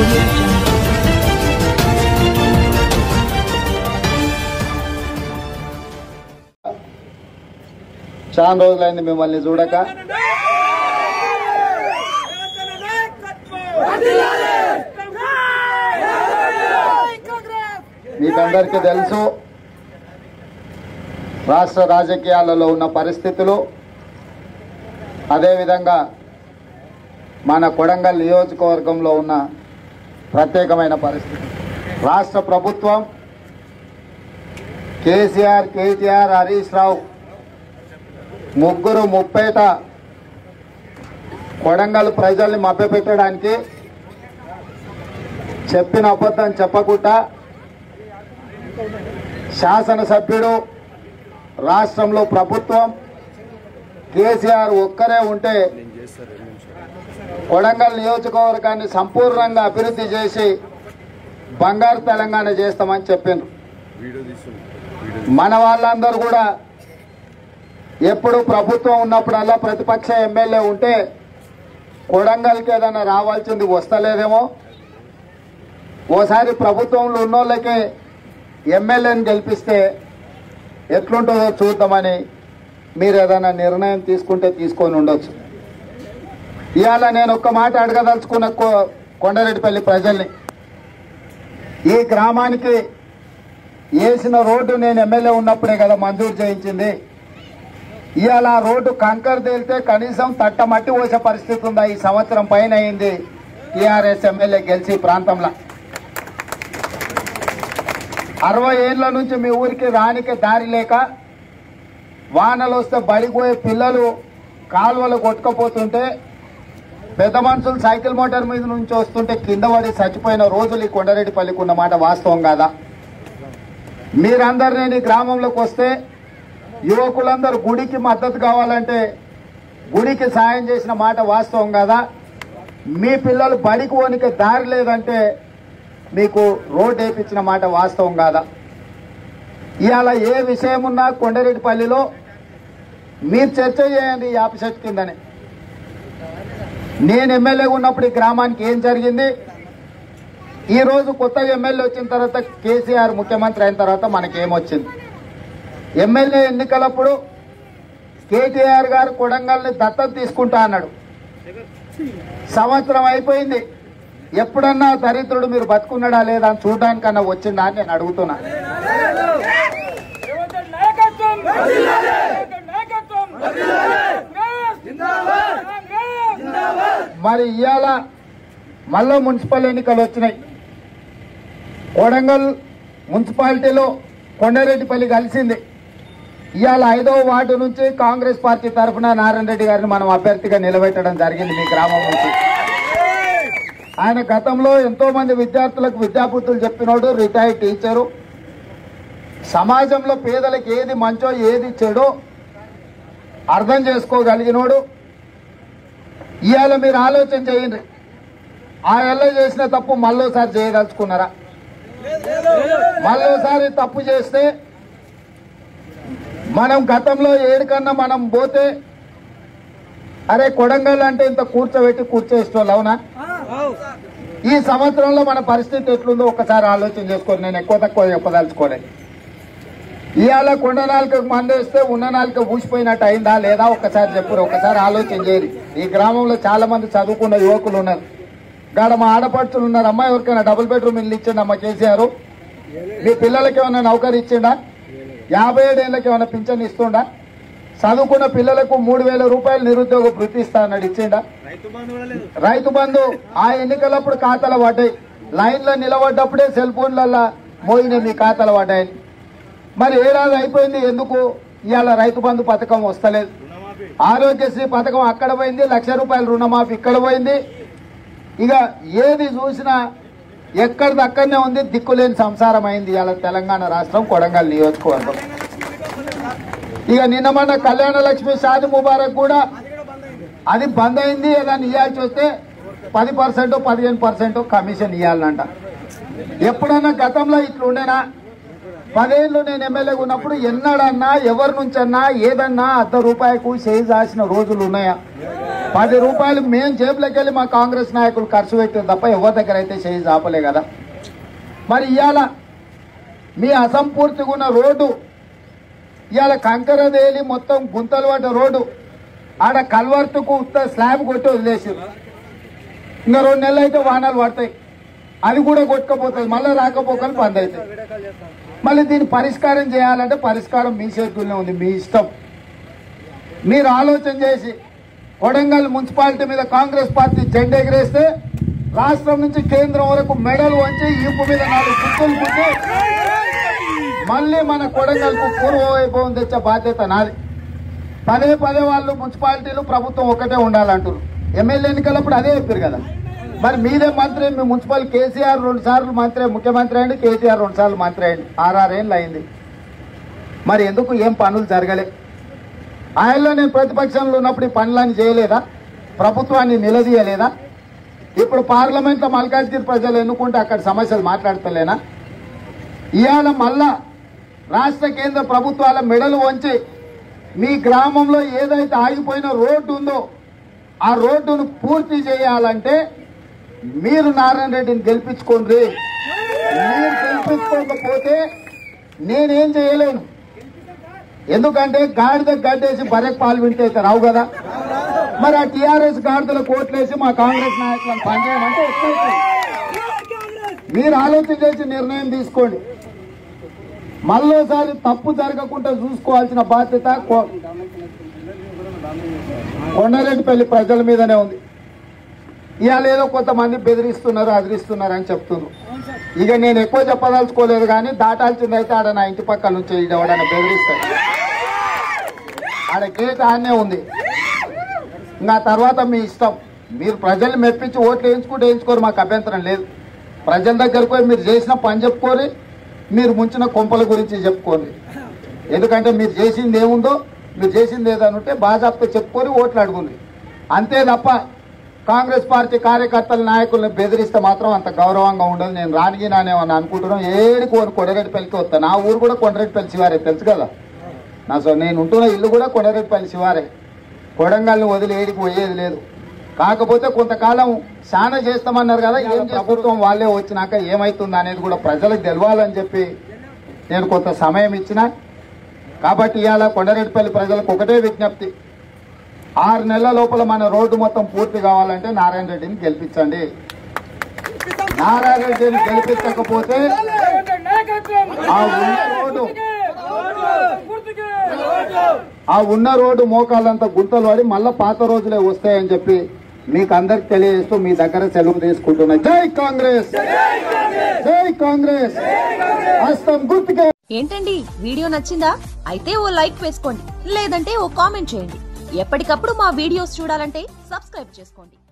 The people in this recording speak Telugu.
audio jungle. చాలా రోజులైంది మిమ్మల్ని చూడక మీకందరికీ తెలుసు రాష్ట్ర రాజకీయాలలో ఉన్న పరిస్థితులు అదేవిధంగా మన కొడంగల్ నియోజకవర్గంలో ఉన్న ప్రత్యేకమైన పరిస్థితి రాష్ట్ర ప్రభుత్వం కేసీఆర్ కేటీఆర్ హరీష్ రావు ముగ్గురు ముప్పేట కొడంగల్ ప్రజల్ని మభ్యపెట్టడానికి చెప్పిన అబద్ధం చెప్పకుండా శాసనసభ్యుడు రాష్ట్రంలో ప్రభుత్వం కేసీఆర్ ఒక్కరే ఉంటే కొడంగల్ నియోజకవర్గాన్ని సంపూర్ణంగా అభివృద్ధి చేసి బంగారు తెలంగాణ చేస్తామని చెప్పిండ్రు మన వాళ్ళందరూ కూడా ఎప్పుడు ప్రభుత్వం ఉన్నప్పుడల్లా ప్రతిపక్ష ఎమ్మెల్యే ఉంటే కొడంగల్కి ఏదైనా రావాల్సింది వస్తలేదేమో ఓసారి ప్రభుత్వంలో ఉన్నోళ్ళకి ఎమ్మెల్యేని గెలిపిస్తే ఎట్లుంటుందో చూద్దామని మీరు ఏదైనా నిర్ణయం తీసుకుంటే తీసుకొని ఉండొచ్చు ఇవాళ నేను ఒక్క మాట అడగదలుచుకున్న కొ- కొండరెడ్డిపల్లి ప్రజల్ని ఈ గ్రామానికి వేసిన రోడ్డు నేను ఎమ్మెల్యే ఉన్నప్పుడే కదా మంజూరు చేయించింది ఇవాళ ఆ రోడ్డు కంకర్ తేలితే కనీసం తట్ట మట్టి పోసే పరిస్థితి ఉందా ఈ సంవత్సరం పైన అయింది టీఆర్ఎస్ ఎమ్మెల్యే గెలిచి ఈ ప్రాంతంలో అరవై ఏళ్ళ నుంచి మీ ఊరికి రానికి దారి లేక వానలు వస్తే బడిపోయే పిల్లలు కాలువలు కొట్టుకపోతుంటే పెద్ద మనుషులు సైకిల్ మోటార్ మీద నుంచి వస్తుంటే కింద పడి చచ్చిపోయిన రోజులు ఈ కొండరెడ్డిపల్లికి ఉన్న మాట వాస్తవం కాదా మీరందరు నేను ఈ గ్రామంలోకి వస్తే యువకులందరూ గుడికి మద్దతు కావాలంటే గుడికి సాయం చేసిన మాట వాస్తవం కదా మీ పిల్లలు బడికి పోనికి దారి లేదంటే మీకు రోడ్ వేయించిన మాట వాస్తవం కాదా ఇవాళ ఏ విషయం ఉన్నా కొండరెడ్డిపల్లిలో మీరు చర్చ చేయండి ఈ యాప చెట్టు కిందని నేను ఎమ్మెల్యే ఉన్నప్పుడు ఈ గ్రామానికి ఏం జరిగింది ఈ రోజు కొత్తగా ఎమ్మెల్యే వచ్చిన తర్వాత కేసీఆర్ ముఖ్యమంత్రి అయిన తర్వాత మనకేమొచ్చింది ఎమ్మెల్యే ఎన్నికలప్పుడు కేటీఆర్ గారు కొడంగల్ని దత్తత తీసుకుంటా అన్నాడు సంవత్సరం అయిపోయింది ఎప్పుడన్నా దరిద్రుడు మీరు బతుకున్నాడా లేదా అని చూడడానికన్నా వచ్చిందా అని నేను అడుగుతున్నా రేవంత్ నాయకత్వం రేవంత్ నాయకత్వం జిందాబాద్ జిందాబాద్ మరి ఇవాళ మళ్ళా మున్సిపల్ ఎన్నికలు వచ్చినాయి కొడంగల్ మున్సిపాలిటీలో కొండారెడ్డిపల్లి కలిసింది ఇవాళ ఐదో వార్డు నుంచి కాంగ్రెస్ పార్టీ తరఫున నారాయణ రెడ్డి గారిని మనం అభ్యర్థిగా నిలబెట్టడం జరిగింది మీ గ్రామం నుంచి ఆయన గతంలో ఎంతో మంది విద్యార్థులకు విద్యాబుద్ధులు చెప్పినోడు రిటైర్డ్ టీచరు సమాజంలో పేదలకు ఏది మంచో ఏది చెడో అర్థం చేసుకోగలిగినోడు ఇవాళ మీరు ఆలోచన చేయండి ఆ ఎల్ల చేసిన తప్పు మళ్ళోసారి చేయదలుచుకున్నారా మళ్ళోసారి తప్పు చేస్తే మనం గతంలో ఏడుకన్నా మనం పోతే అరే కొడంగల్ అంటే ఇంత కూర్చోబెట్టి కూర్చోవేసేవాళ్ళు అవునా ఈ సంవత్సరంలో మన పరిస్థితి ఎట్లుందో ఒకసారి ఆలోచన చేసుకొని నేను ఎక్కువ తక్కువ చెప్పదలుచుకోలేదు ఇవాళ కొండ నాలుకకు మందేస్తే ఉన్న నాలుక ఊసిపోయినట్టు అయిందా లేదా ఒక్కసారి చెప్పురు ఒకసారి ఆలోచన చేయరు ఈ గ్రామంలో చాలా మంది చదువుకున్న యువకులు ఉన్నారు గాడ మా ఆడపడుచులు ఉన్నారు అమ్మాయి ఎవరికైనా డబుల్ బెడ్రూమ్ ఇల్లు ఇచ్చిండు అమ్మ కేసీఆర్ మీ పిల్లలకి ఏమైనా నౌకరీ ఇచ్చిండా యాభై ఏడేళ్ళకి ఏమైనా పింఛన్ ఇస్తుండా చదువుకున్న పిల్లలకు మూడు వేల రూపాయలు నిరుద్యోగ వృత్తి ఇస్తా అన్నాడు ఇచ్చిండా రైతు బంధు ఆ ఎన్నికలప్పుడు ఖాతాలు పడ్డాయి లైన్లో నిలబడ్డప్పుడే సెల్ ఫోన్లల్లో మోయినాయి మీ ఖాతాలు పడ్డాయి మరి ఏడాది అయిపోయింది ఎందుకు ఇవాళ రైతు బంధు పథకం వస్తలేదు ఆరోగ్యశ్రీ పథకం అక్కడ పోయింది లక్ష రూపాయల రుణమాఫీ ఇక్కడ పోయింది ఇక ఏది చూసినా ఎక్కడిది అక్కడనే ఉంది దిక్కులేని సంసారం అయింది ఇవాళ తెలంగాణ రాష్ట్రం కొడంగల్ నియోజకవర్గం ఇక నిన్న మన కళ్యాణ లక్ష్మి షాది ముబారక్ కూడా అది బంద్ అయింది ఏదైనా ఇవ్వాల్సి వస్తే పది పర్సెంట్ పదిహేను పర్సెంట్ కమిషన్ ఇవ్వాలంట ఎప్పుడన్నా గతంలో ఇట్లుండేనా పదేళ్ళు నేను ఎమ్మెల్యేగా ఉన్నప్పుడు ఎన్నడన్నా ఎవరి నుంచన్నా ఏదన్నా అర్ధ రూపాయకు చేయి దాచిన రోజులు ఉన్నాయా పది రూపాయలు మేము జేబులోకి వెళ్ళి మా కాంగ్రెస్ నాయకులు ఖర్చు పెట్టారు తప్ప ఎవరి దగ్గర అయితే చేయి చాపలే కదా మరి ఇవాళ మీ అసంపూర్తిగా ఉన్న రోడ్డు ఇవాళ కంకరదేలి మొత్తం గుంతలు పడ్డ రోడ్డు ఆడ కల్వర్టుకు ఉత్త స్లాబ్ కొట్టి వదిలేసారు ఇంకా రెండు నెలలు అయితే వాహనాలు పడతాయి అది కూడా కొట్టుకపోతుంది మళ్ళీ రాకపోకలు బంద్ అవుతాయి మళ్ళీ దీన్ని పరిష్కారం చేయాలంటే పరిష్కారం మీ చేతుల్లోనే ఉంది మీ ఇష్టం మీరు ఆలోచన చేసి కొడంగల్ మున్సిపాలిటీ మీద కాంగ్రెస్ పార్టీ జెండా ఎగిరేస్తే రాష్ట్రం నుంచి కేంద్రం వరకు మెడల్ వంచి ఈపు మీద నాలుగు గుర్తులు పుట్టి మళ్ళీ మన కొడంగల్కు పూర్వ వైభవం తెచ్చే బాధ్యత నాది పదే పదే వాళ్ళు మున్సిపాలిటీలు ప్రభుత్వం ఒకటే ఉండాలంటారు ఎమ్మెల్యే ఎన్నికలప్పుడు అదే చెప్పారు కదా మరి మీదే మంత్రి మీ మున్సిపల్ కేసీఆర్ రెండు సార్లు మంత్రి ముఖ్యమంత్రి అయింది కేసీఆర్ రెండు సార్లు మంత్రి అయింది ఆరేళ్ళు అయింది మరి ఎందుకు ఏం పనులు జరగలే ఆయనలో నేను ప్రతిపక్షంలో ఉన్నప్పుడు ఈ పనులన్నీ చేయలేదా ప్రభుత్వాన్ని నిలదీయలేదా ఇప్పుడు పార్లమెంట్లో మల్కాజ్గిరి ప్రజలు ఎన్నుకుంటే అక్కడ సమస్యలు మాట్లాడతలేనా ఇవాళ మళ్ళా రాష్ట్ర కేంద్ర ప్రభుత్వాల మెడలు వంచి మీ గ్రామంలో ఏదైతే ఆగిపోయిన రోడ్డు ఉందో ఆ రోడ్డును పూర్తి చేయాలంటే మీరు నారాయణ రెడ్డిని గెలిపించుకోండి మీరు గెలిపించుకోకపోతే నేనేం చేయలేను ఎందుకంటే గాడిద గడ్డేసి బరెక్ పాలు వింటే అయితే రావు కదా మరి ఆ టీఆర్ఎస్ గాడిదల కోట్లేసి మా కాంగ్రెస్ నాయకులను పనిచేయమంటే ఎట్లయితే మీరు ఆలోచన చేసి నిర్ణయం తీసుకోండి మళ్ళోసారి తప్పు జరగకుండా చూసుకోవాల్సిన బాధ్యత కొ- కొండారెడ్డిపల్లి ప్రజల మీదనే ఉంది ఇవాళ ఏదో కొంతమంది బెదిరిస్తున్నారు అదిరిస్తున్నారు అని చెప్తున్నారు ఇక నేను ఎక్కువ చెప్పదలుచుకోలేదు కానీ దాటాల్సింది అయితే ఆడ నా ఇంటి పక్కల నుంచి ఎవడన్నా బెదిరిస్తాడు ఆడ గేట్ ఆడనే ఉంది ఇంకా తర్వాత మీ ఇష్టం మీరు ప్రజల్ని మెప్పించి ఓట్లు వేయించుకుంటే వేయించుకోరు మాకు అభ్యంతరం లేదు ప్రజల దగ్గరకు పోయి మీరు చేసిన పని చెప్పుకోరి మీరు ముంచిన కొంపల గురించి చెప్పుకోండి ఎందుకంటే మీరు చేసింది ఏముందో మీరు చేసింది ఏదైనా ఉంటే బాజాప్తో చెప్పుకొని ఓట్లు అడుగుంది అంతే తప్ప కాంగ్రెస్ పార్టీ కార్యకర్తల నాయకుల్ని బెదిరిస్తే మాత్రం అంత గౌరవంగా ఉండదు నేను రానిగినానేమని అనుకుంటున్నాం ఏడి కోరి కొండరెడ్డిపల్లికి వస్తాను నా ఊరు కూడా కొండరెడ్డిపల్లి శివారే తెలుసు కదా నా సో నేను ఉంటున్న ఇల్లు కూడా కొండరెడ్డిపల్లి శివారే కొడంగల్ని వదిలి ఏడికి పోయేది లేదు కాకపోతే కొంతకాలం చాలా చేస్తామన్నారు కదా ఏం ప్రభుత్వం వాళ్ళే వచ్చినాక ఏమైతుంది అనేది కూడా ప్రజలకు తెలవాలని చెప్పి నేను కొంత సమయం ఇచ్చిన కాబట్టి ఇవాళ కొండరెడ్డిపల్లి ప్రజలకు ఒకటే విజ్ఞప్తి ఆరు నెలల లోపల మన రోడ్డు మొత్తం పూర్తి కావాలంటే నారాయణ రెడ్డిని గెలిపించండి నారాయణ రెడ్డిని గెలిపించకపోతే నాయకత్వం ఆ ఉన్న రోడ్డు పూర్తిగా ఆ ఉన్న రోడ్డు మోకాళ్ళంతా గుంతలు పడి మళ్ళా పాత రోజులే వస్తాయని చెప్పి మీకు అందరికి తెలియజేస్తూ మీ దగ్గర సెలవు తీసుకుంటున్నా జై కాంగ్రెస్ జై కాంగ్రెస్ హస్తం గుర్తుకే ఏంటండి వీడియో నచ్చిందా అయితే ఓ లైక్ వేసుకోండి లేదంటే ఓ కామెంట్ చేయండి ఎప్పటికప్పుడు మా వీడియోస్ చూడాలంటే సబ్స్క్రైబ్ చేసుకోండి